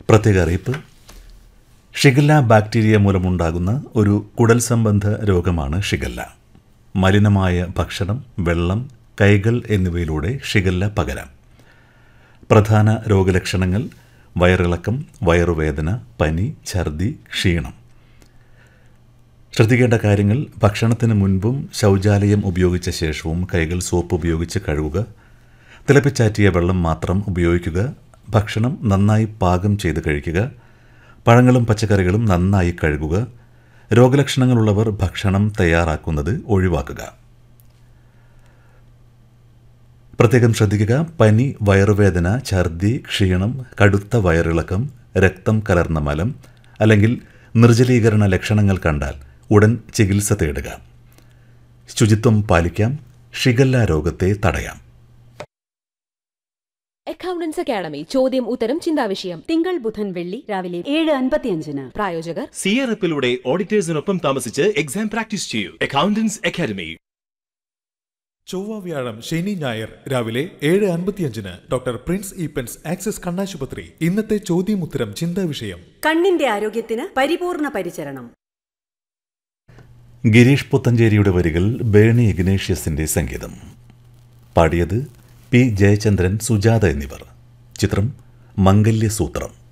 പ്രത്യേക അറിയിപ്പ് shigella bacteria മൂലമുണ്ടാകുന്ന ഒരു കുടൽ സംബന്ധ രോഗമാണ് ഷിഗല്ല മലിനമായ ഭക്ഷണം വെള്ളം കൈകൾ എന്നിവയിലൂടെ ഷിഗല്ല പകരാം പ്രധാന രോഗലക്ഷണങ്ങൾ വയറിളക്കം വയറുവേദന പനി ഛർദി ക്ഷീണം ശ്രദ്ധിക്കേണ്ട കാര്യങ്ങൾ ഭക്ഷണത്തിന് മുൻപും ശൗചാലയം ഉപയോഗിച്ച ശേഷവും കൈകൾ സോപ്പ് ഉപയോഗിച്ച് കഴുകുക തിളപ്പിച്ചാറ്റിയ വെള്ളം മാത്രം ഉപയോഗിക്കുക ഭക്ഷണം നന്നായി പാകം ചെയ്ത് കഴിക്കുക പഴങ്ങളും പച്ചക്കറികളും നന്നായി കഴുകുക രോഗലക്ഷണങ്ങളുള്ളവർ ഭക്ഷണം തയ്യാറാക്കുന്നത് ഒഴിവാക്കുക പ്രത്യേകം ശ്രദ്ധിക്കുക പനി വയറുവേദന ഛർദി ക്ഷീണം കടുത്ത വയറിളക്കം രക്തം കലർന്ന മലം അല്ലെങ്കിൽ നിർജ്ജലീകരണ ലക്ഷണങ്ങൾ കണ്ടാൽ ഉടൻ ചികിത്സ തേടുക ശുചിത്വം പാലിക്കാം ഷിഗല്ല രോഗത്തെ തടയാം അക്കൗണ്ടൻസ് അക്കാഡമി ചോദ്യം ഉത്തരം ചിന്താവിഷയം തിങ്കൾ ബുധൻ വെള്ളി രാവിലെ ഏഴ് അൻപത്തിയഞ്ചിന് പ്രായോജകർ സി ആർ എഫിലൂടെ ഓഡിറ്റേഴ്സിനൊപ്പം താമസിച്ച് എക്സാം പ്രാക്ടീസ് ചെയ്യൂ അക്കൗണ്ടൻസ് അക്കാദമി ചൊവ്വ വ്യാഴം ശനി ഞായർ രാവിലെ ഏഴ് അൻപത്തിയഞ്ചിന് ഡോക്ടർ പ്രിൻസ് ഈപ്പൻസ് ആക്സിസ് കണ്ണാശുപത്രി ഇന്നത്തെ ചോദ്യമുത്തരം ചിന്താ വിഷയം കണ്ണിന്റെ ആരോഗ്യത്തിന് പരിപൂർണ പരിചരണം ഗിരീഷ് പുത്തഞ്ചേരിയുടെ വരികൾ ബേണി ഇഗ്നേഷ്യസിന്റെ സംഗീതം പാടിയത് പി ജയചന്ദ്രൻ സുജാത എന്നിവർ ചിത്രം മംഗല്യസൂത്രം